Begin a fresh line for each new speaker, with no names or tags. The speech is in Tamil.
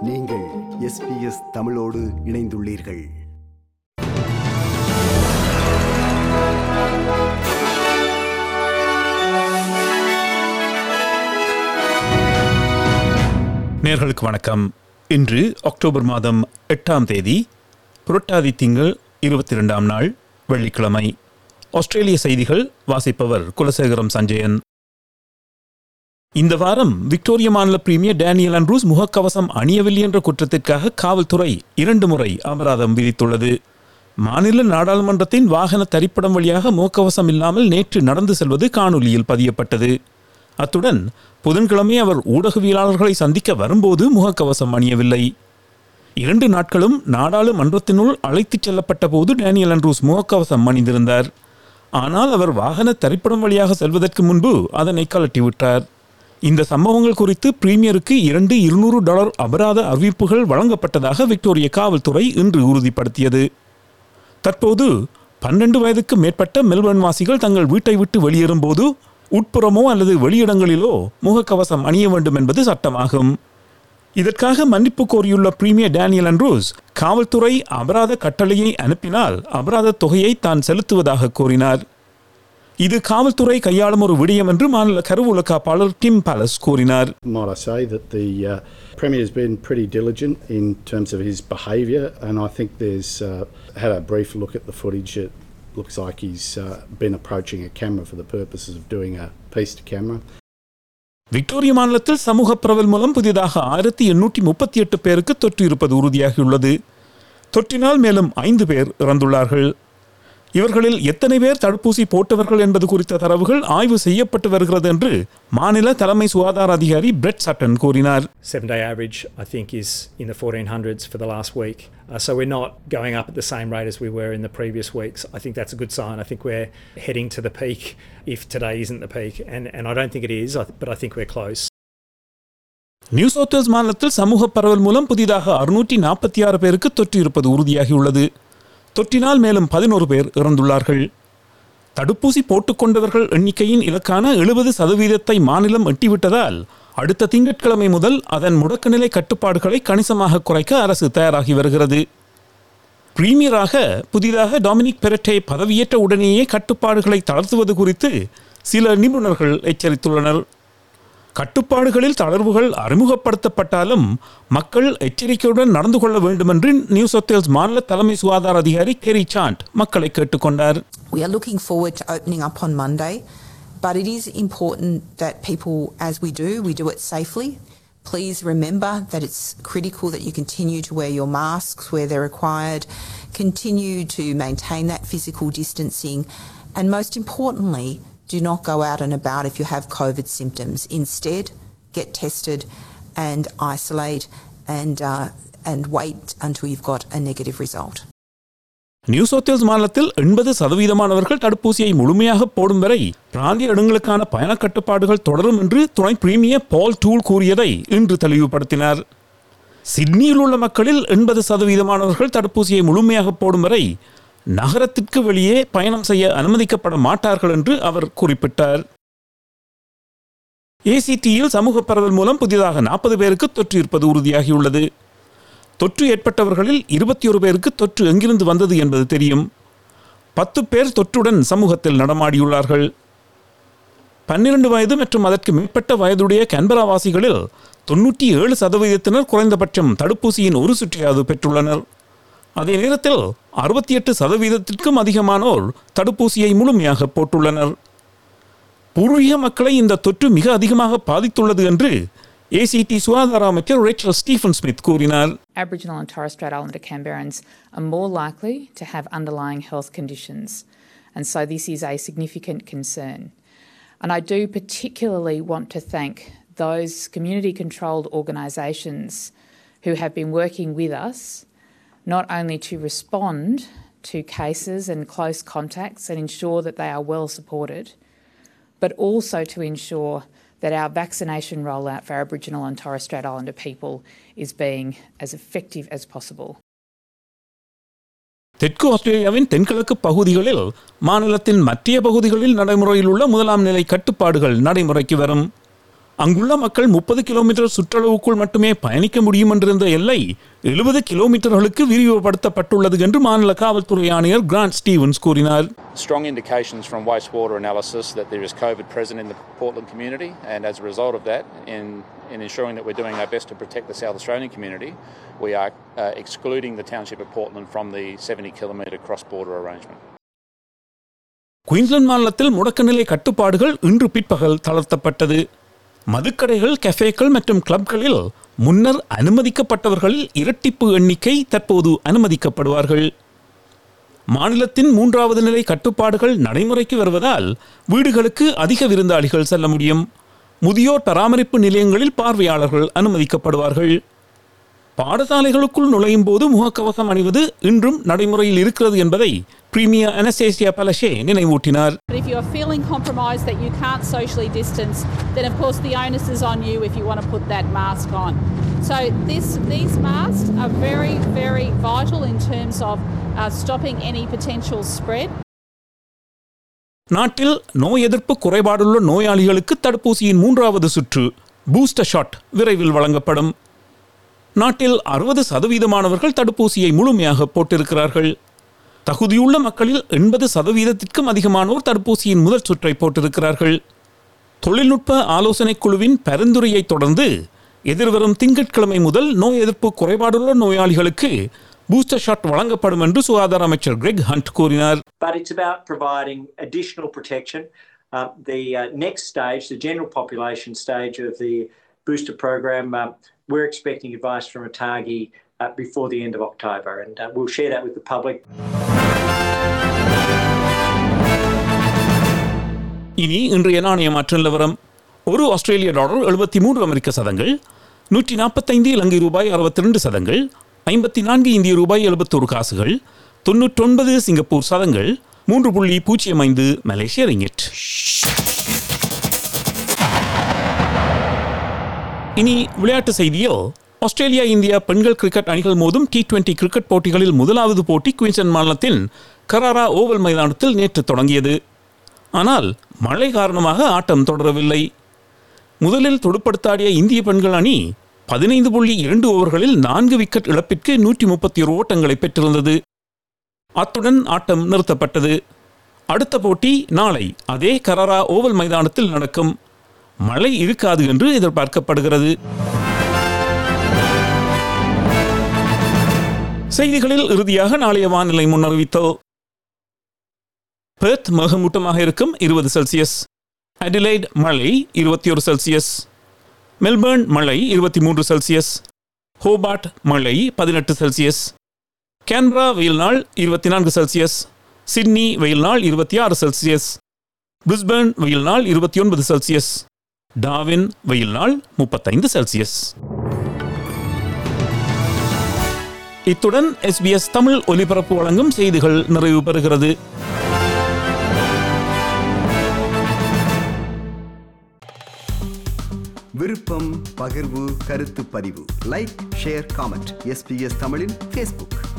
நீங்கள் எஸ்பிஎஸ் தமிழோடு இணைந்துள்ளீர்கள்
நேர்களுக்கு வணக்கம் இன்று அக்டோபர் மாதம் எட்டாம் தேதி புரட்டாதி திங்கள் இருபத்தி ரெண்டாம் நாள் வெள்ளிக்கிழமை ஆஸ்திரேலிய செய்திகள் வாசிப்பவர் குலசேகரம் சஞ்சயன் இந்த வாரம் விக்டோரிய மாநில பிரீமியர் டேனியல் அண்ட்ரூஸ் முகக்கவசம் அணியவில்லை என்ற குற்றத்திற்காக காவல்துறை இரண்டு முறை அபராதம் விதித்துள்ளது மாநில நாடாளுமன்றத்தின் வாகன தரிப்படம் வழியாக முகக்கவசம் இல்லாமல் நேற்று நடந்து செல்வது காணொலியில் பதியப்பட்டது அத்துடன் புதன்கிழமை அவர் ஊடகவியலாளர்களை சந்திக்க வரும்போது முகக்கவசம் அணியவில்லை இரண்டு நாட்களும் நாடாளுமன்றத்தினுள் அழைத்துச் செல்லப்பட்ட போது டேனியல் அண்ட்ரூஸ் முகக்கவசம் அணிந்திருந்தார் ஆனால் அவர் வாகன தரிப்படம் வழியாக செல்வதற்கு முன்பு அதனை கலட்டிவிட்டார் இந்த சம்பவங்கள் குறித்து பிரீமியருக்கு இரண்டு இருநூறு டாலர் அபராத அறிவிப்புகள் வழங்கப்பட்டதாக விக்டோரிய காவல்துறை இன்று உறுதிப்படுத்தியது தற்போது பன்னெண்டு வயதுக்கு மேற்பட்ட மெல்பர்ன் வாசிகள் தங்கள் வீட்டை விட்டு வெளியேறும்போது உட்புறமோ அல்லது வெளியிடங்களிலோ முகக்கவசம் அணிய வேண்டும் என்பது சட்டமாகும் இதற்காக மன்னிப்பு கோரியுள்ள பிரீமியர் டேனியல் அண்ட்ரூஸ் காவல்துறை அபராத கட்டளையை அனுப்பினால் அபராத தொகையை தான் செலுத்துவதாக கூறினார் இது காவல்துறை கையாளும் ஒரு விடயம் என்று மாநில கருவூல காப்பாளர் டிம் பாலஸ் கூறினார்
Might I say that the uh, Premier has been pretty diligent in terms of his behaviour, and I think there's uh, had a brief look at the footage. It looks like he's uh, been approaching a camera for the purposes of doing a piece to camera.
Victoria மாநிலத்தில் சமூக பரவல் மூலம் புதிதாக ஆயிரத்தி எண்ணூற்றி முப்பத்தி எட்டு பேருக்கு தொற்று இருப்பது உறுதியாகியுள்ளது தொற்றினால் மேலும் ஐந்து பேர் இறந்துள்ளார்கள் இவர்களில் எத்தனை பேர் தடுப்பூசி போட்டவர்கள் என்பது குறித்த தரவுகள் ஆய்வு செய்யப்பட்டு வருகிறது என்று மாநில தலைமை சுகாதார அதிகாரி பிரெட் சட்டன் கூறினார்
Seven day average, I think, is in the 1400s for the last week. Uh, so we're not going up at the same rate as we were in the previous weeks. I think that's a good sign. I think we're heading to the peak if today isn't the peak. And, and I don't think it is, I th- but I think we're close.
New South Wales மாநிலத்தில் சமூக பரவல் மூலம் புதிதாக அறுநூற்றி நாற்பத்தி ஆறு பேருக்கு தொற்று இருப்பது உறுதியாகியுள்ளது தொற்றினால் மேலும் பதினோரு பேர் இறந்துள்ளார்கள் தடுப்பூசி போட்டுக்கொண்டவர்கள் எண்ணிக்கையின் இலக்கான எழுபது சதவீதத்தை மாநிலம் எட்டிவிட்டதால் அடுத்த திங்கட்கிழமை முதல் அதன் முடக்கநிலை கட்டுப்பாடுகளை கணிசமாக குறைக்க அரசு தயாராகி வருகிறது பிரீமியராக புதிதாக டாமினிக் பெரட்டே பதவியேற்ற உடனேயே கட்டுப்பாடுகளை தளர்த்துவது குறித்து சில நிபுணர்கள் எச்சரித்துள்ளனர் கட்டுப்பாடுகளில் தளர்வுகள் அறிமுகப்படுத்தப்பட்டாலும் மக்கள் எச்சரிக்கையுடன் நடந்து கொள்ள வேண்டும் என்று நியூ சவுத் வேல்ஸ் மாநில தலைமை சுகாதார அதிகாரி கெரி சாண்ட் மக்களை கேட்டுக்கொண்டார்
We are looking forward to opening up on Monday, but it is important that people, as we do, we do it safely. Please remember that it's critical that you continue to wear your masks where they're required, continue to maintain that physical distancing, and most importantly, do not go out and about if you have COVID symptoms. Instead, get tested and isolate and, uh, and wait until you've got a negative result.
New South Wales மாநிலத்தில் எண்பது சதவீதமானவர்கள் தடுப்பூசியை முழுமையாக போடும் வரை பிராந்திய இடங்களுக்கான பயண கட்டுப்பாடுகள் தொடரும் என்று துணை பிரீமியர் பால் டூல் கூறியதை இன்று தெளிவுபடுத்தினார் சிட்னியில் உள்ள மக்களில் எண்பது சதவீதமானவர்கள் தடுப்பூசியை முழுமையாக போடும் வரை நகரத்திற்கு வெளியே பயணம் செய்ய அனுமதிக்கப்பட மாட்டார்கள் என்று அவர் குறிப்பிட்டார் ஏசிடியில் சமூக பரவல் மூலம் புதிதாக நாற்பது பேருக்கு தொற்று இருப்பது உறுதியாகியுள்ளது தொற்று ஏற்பட்டவர்களில் இருபத்தி ஒரு பேருக்கு தொற்று எங்கிருந்து வந்தது என்பது தெரியும் பத்து பேர் தொற்றுடன் சமூகத்தில் நடமாடியுள்ளார்கள் பன்னிரண்டு வயது மற்றும் அதற்கு மேற்பட்ட வயதுடைய கேன்பரா வாசிகளில் தொண்ணூற்றி ஏழு சதவீதத்தினர் குறைந்தபட்சம் தடுப்பூசியின் ஒரு சுற்றையாவது பெற்றுள்ளனர் அதே நேரத்தில் அறுபத்தி எட்டு சதவீதத்திற்கும் அதிகமானோர் தடுப்பூசியை முழுமையாக போட்டுள்ளனர் பூர்வீக மக்களை இந்த தொற்று மிக அதிகமாக பாதித்துள்ளது என்று ஏசிடி சுகாதார அமைச்சர் ரேச்சல் ஸ்டீஃபன் ஸ்மித் கூறினார்
Aboriginal and Torres Strait Islander Canberrans are more likely to have underlying health conditions, and so this is a significant concern. And I do particularly want to thank those community controlled organisations who have been working with us not only to respond to cases and close contacts and ensure that they are well supported, but also to ensure that our vaccination rollout for Aboriginal and Torres Strait Islander people is being as effective as possible.
தெற்கு ஆஸ்திரேலியாவின் தென்கிழக்கு பகுதிகளில் மாநிலத்தின் மற்ற பகுதிகளில் நடைமுறையில் உள்ள முதலாம் நிலை கட்டுப்பாடுகள் நடைமுறைக்கு வரும் அங்குள்ள மக்கள் முப்பது கிலோமீட்டர் சுற்றளவுக்குள் மட்டுமே பயணிக்க முடியும் என்றிருந்த எல்லை எழுபது கிலோமீட்டர்களுக்கு விரிவுபடுத்தப்பட்டுள்ளது என்று மாநில காவல்துறை ஆணையர் கிராண்ட் ஸ்டீவன்ஸ் கூறினார்
strong indications from wastewater analysis that there is COVID present in the Portland community, and as a result of that, in, in ensuring that we're doing our best to protect the South Australian community, we are uh, excluding the township of Portland from the 70 kilometre cross border arrangement.
Queensland மாநிலத்தில் முடக்க நிலை கட்டுப்பாடுகள் இன்று பிற்பகல் தளர்த்தப்பட்டது மதுக்கடைகள் கஃபேக்கள் மற்றும் கிளப்களில் முன்னர் அனுமதிக்கப்பட்டவர்களில் இரட்டிப்பு எண்ணிக்கை தற்போது அனுமதிக்கப்படுவார்கள் மாநிலத்தின் மூன்றாவது நிலை கட்டுப்பாடுகள் நடைமுறைக்கு வருவதால் வீடுகளுக்கு அதிக விருந்தாளிகள் செல்ல முடியும் முதியோர் பராமரிப்பு நிலையங்களில் பார்வையாளர்கள் அனுமதிக்கப்படுவார்கள் பாடசாலைகளுக்குள் நுழையும் போது முகக்கவசம் அணிவது இன்றும் நடைமுறையில் இருக்கிறது என்பதை பிரீமியர் அனசேசியா பலஷே நினைவூட்டினார்
But if you're feeling compromised that you can't socially distance, then of course the onus is on you if you want to put that mask on. So this, these masks are very, very vital in terms of uh, stopping any potential spread.
நாட்டில் நோய் எதிர்ப்பு குறைபாடுள்ள நோயாளிகளுக்கு தடுப்பூசியின் மூன்றாவது சுற்று பூஸ்டர் ஷாட் விரைவில் வழங்கப்படும் நாட்டில் அறுபது சதவீதமானவர்கள் தடுப்பூசியை முழுமையாக போட்டிருக்கிறார்கள் தகுதியுள்ள மக்களில் எண்பது சதவீதத்திற்கும் அதிகமானோர் தடுப்பூசியின் முதல் சுற்றை போட்டிருக்கிறார்கள் தொழில்நுட்ப ஆலோசனைக் குழுவின் பரிந்துரையை தொடர்ந்து எதிர்வரும் திங்கட்கிழமை முதல் நோய் எதிர்ப்பு குறைபாடுள்ள நோயாளிகளுக்கு பூஸ்டர் ஷாட் வழங்கப்படும் என்று சுகாதார அமைச்சர் கிரெக் ஹண்ட் கூறினார்
but it's about providing additional protection. Uh, the uh, next stage, the general population stage of the booster program, uh, we're expecting advice from ATAGI uh, before the end of October, and uh, we'll share that with the public.
இனி இன்றைய நாணய மாற்ற நிலவரம் ஒரு ஆஸ்திரேலிய டாலர் எழுபத்தி மூன்று அமெரிக்க சதங்கள் நூற்றி நாற்பத்தைந்து இலங்கை ரூபாய் அறுபத்தி ரெண்டு சதங்கள் ஐம்பத்தி நான்கு இந்திய ரூபாய் எழுபத்தோரு காசுகள் தொன்னூற்றொன்பது சிங்கப்பூர் சதங்கள் மூன்று புள்ளி பூஜ்ஜியம் ஐந்து மலேசிய ரிங்கிட் இனி விளையாட்டு செய்தியில் ஆஸ்திரேலியா இந்தியா பெண்கள் கிரிக்கெட் அணிகள் மோதும் டி டுவெண்டி கிரிக்கெட் போட்டிகளில் முதலாவது போட்டி குயின்சன் மாநிலத்தின் கராரா ஓவல் மைதானத்தில் நேற்று தொடங்கியது ஆனால் மழை காரணமாக ஆட்டம் தொடரவில்லை முதலில் துடுப்படுத்தாடிய இந்திய பெண்கள் அணி பதினைந்து புள்ளி இரண்டு ஓவர்களில் நான்கு விக்கெட் இழப்பிற்கு நூற்றி முப்பத்தி ஒரு ஓட்டங்களை பெற்றிருந்தது அத்துடன் ஆட்டம் நிறுத்தப்பட்டது அடுத்த போட்டி நாளை அதே கராரா ஓவல் மைதானத்தில் நடக்கும் மழை இருக்காது என்று எதிர்பார்க்கப்படுகிறது செய்திகளில் இறுதியாக நாளைய வானிலை முன்னறிவித்தோ பெர்த் மேகமூட்டமாக இருக்கும் இருபது செல்சியஸ் அடிலைட் மழை இருபத்தி ஒரு செல்சியஸ் மெல்பர்ன் மழை இருபத்தி மூன்று செல்சியஸ் ஹோபார்ட் மழை பதினெட்டு செல்சியஸ் கேன்பரா வெயில் நாள் இருபத்தி நான்கு செல்சியஸ் சிட்னி வெயில் நாள் இருபத்தி ஆறு செல்சியஸ் பிரிஸ்பர்ன் வெயில் நாள் இருபத்தி ஒன்பது செல்சியஸ் டாவின் வெயில் நாள் முப்பத்தைந்து செல்சியஸ் இத்துடன் எஸ்பிஎஸ் தமிழ் ஒலிபரப்பு வழங்கும் செய்திகள் நிறைவு பெறுகிறது
விருப்பம் பகிர்வு கருத்து பதிவு லைக் ஷேர் காமெண்ட் எஸ்பிஎஸ் தமிழின் ஃபேஸ்புக்